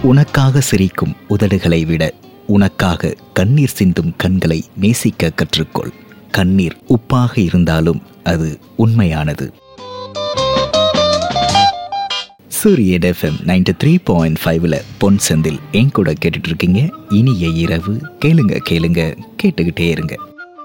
உனக்காக சிரிக்கும் உதடுகளை விட உனக்காக கண்ணீர் சிந்தும் கண்களை நேசிக்க கற்றுக்கொள் கண்ணீர் உப்பாக இருந்தாலும் அது உண்மையானது சூரியட் எஃப்எம் நைன்டி த்ரீ பாயிண்ட் ஃபைவ்ல பொன் செந்தில் என் கூட கேட்டுட்டு இருக்கீங்க இனிய இரவு கேளுங்க கேளுங்க கேட்டுக்கிட்டே இருங்க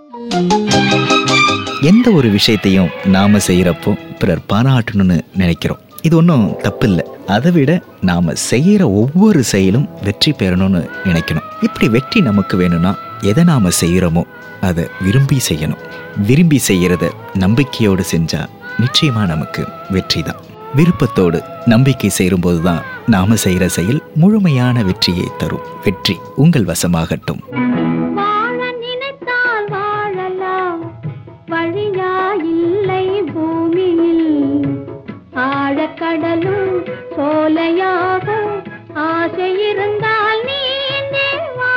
எந்த ஒரு விஷயத்தையும் நாம செய்யறப்போ பிறர் பாராட்டணும்னு நினைக்கிறோம் இது ஒன்றும் தப்பில்லை அதை விட நாம செய்யற ஒவ்வொரு செயலும் வெற்றி பெறணும்னு நினைக்கணும் இப்படி வெற்றி நமக்கு வேணும்னா எதை நாம செய்யறோமோ அதை விரும்பி செய்யணும் விரும்பி செய்யறத நம்பிக்கையோடு செஞ்சா நிச்சயமா நமக்கு வெற்றி தான் விருப்பத்தோடு நம்பிக்கை சேரும்போது தான் நாம செய்யற செயல் முழுமையான வெற்றியை தரும் வெற்றி உங்கள் வசமாகட்டும் வாழ நினைத்தால் வாழலாம் வழியா இல்லை பூமியில் ஆழக்கடலும் சோலையாக ஆசை இருந்தால் நீந்தே வா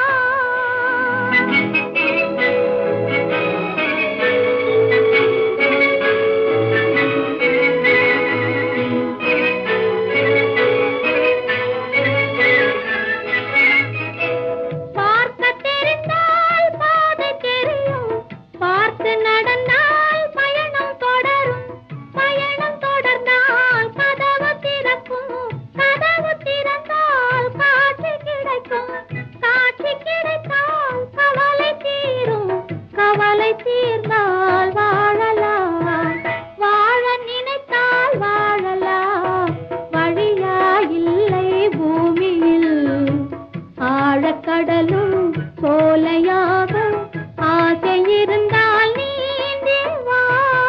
பார்க்க தெரிந்தால் பாதை தெரியும் பார்த்து நடந்தால் பயணம் தொடரும் பயணம் தொடர்ந்தால் கதவு திறக்கும் கதவு திறந்தால் காட்சி கிடைக்கும் காட்சி கிடைத்தால் கவலை தீரும் கவலை தீர்ந்தால் வாழலாம் வாழ நினைத்தால் வாழலாம் வழியா இல்லை பூமியில் ஆழக்கடலும் சோலையாக ஆசை இருந்தால் நீந்தே வா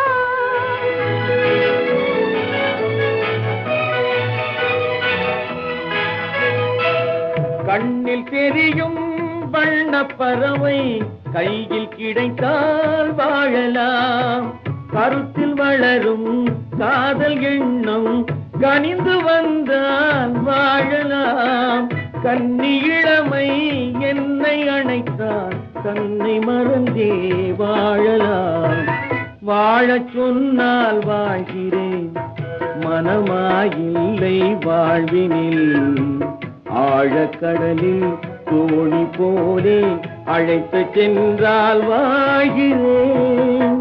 கண்ணில் தெரியும் வண்ணப் பறவை கையில் கிடைத்தால் வாழலாம் கருத்தில் வளரும் காதல் எண்ணம் கனிந்து வந்தால் வாழலாம் கன்னி இளமை என்னை அணைத்தால் தன்னை மறந்தே வாழலாம் வாழச் சொன்னால் வாழ்கிறேன் மனமாயில்லை வாழ்வினில் ஆழக்கடலில் தோணி போலே அழைத்து சென்றால் வாழ்கிறேன்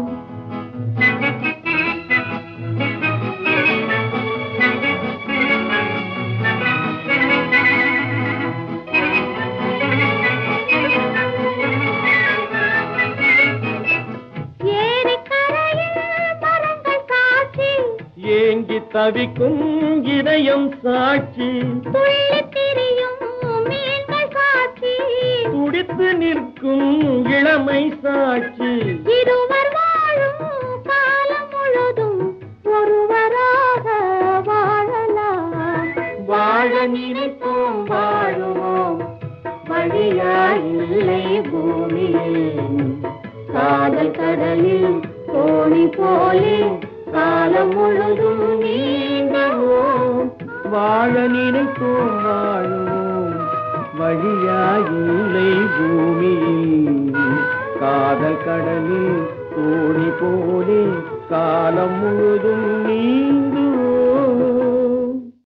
ஏரிக்கரையில் மரங்கள் காட்சி ஏங்கி தவிக்கும் இதயம் சாட்சி துள்ளித் திரியும் மீன்கள் காட்சி துடித்து நிற்கும் இளமை சாட்சி இருவர் வாழும் காலம் முழுதும் ஒருவராக வாழலாம் வாழ நினைப்போம் வாழுவோம் வழியாயில்லை பூமியில் காதல் கடலில் தோணி போலே காலம் முழுதும் நீந்தவோம் வாழ நினைப்போம் வாழுவோம் வழியாயில்லை பூமியில் காதல் கடலில் தோணி போலே காலம் முழுதும் நீந்துவோம்